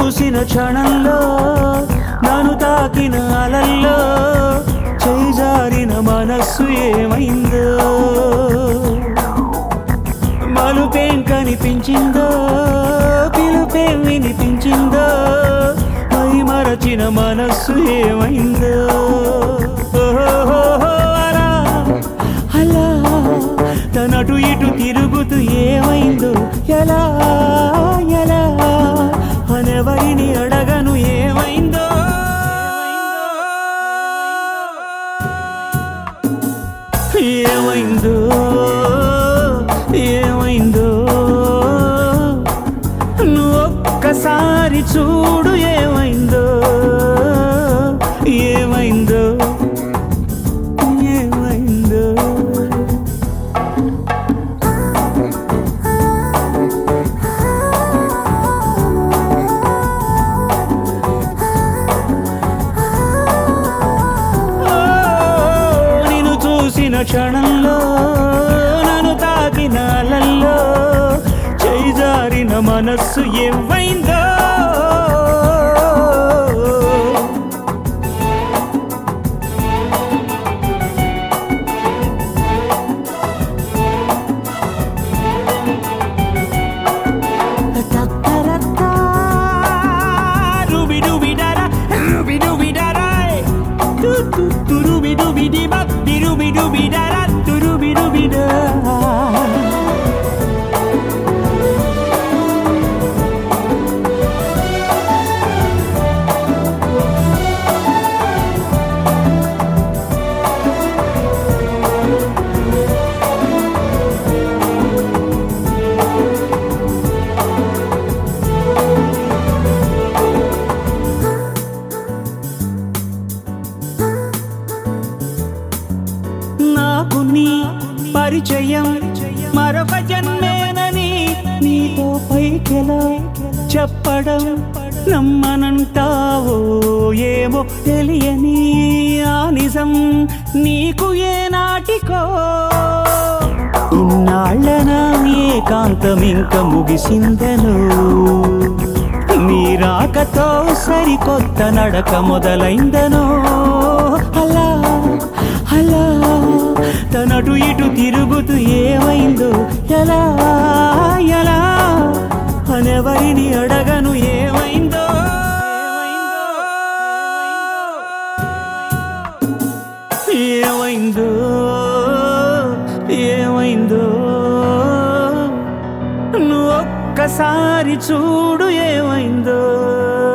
చూసిన క్షణంలో నన్ను తాకిన అలల్లో చేజారిన మనస్సు ఏమైందో మలుపేం కనిపించిందో పిలుపేం వినిపించిందో మై మరచిన మనస్సు ఏమైందో ఓహోహోహో, అలా అలా తనటు ఇటు తిరుగుతూ ఏమైందో ఎలా ఎలా అనెవరిని అడగను ఏమైందో ఏమైందో ఏమైందో నువ్వు ఒక్కసారి చూడు ఏమైందో ఏమైందో ఏమైందో ఓ, నిన్ను చూసిన క్షణంలో నన్ను తాకిన అలల్లో చేజారిన మనస్సు ఏమైందో Ruby dooby dada, ruby dooby dada. Do do do ruby dooby dee bop, dee ruby dooby dada, do ruby dooby da. నాకు నీ పరిచయం మరొక జన్మేనని నీతో పైకెలా చెప్పడం నమ్మనంటావో ఏమో తెలియని ఆ నిజం నీకు ఏ నాటికో ఇన్నాళ్ళ నా ఏకాంతం ఇంక ముగిసిందను నీ రాకతో సరికొత్త నడక మొదలైందనో అలా అలా తనటు ఇటు తిరుగుతూ ఏమైందో ఎలా ఎలా అనెవరిని అడగను ఏమైందో ఏమైందో ఏమైందో నువ్వు ఒక్కసారి చూడు ఏమైందో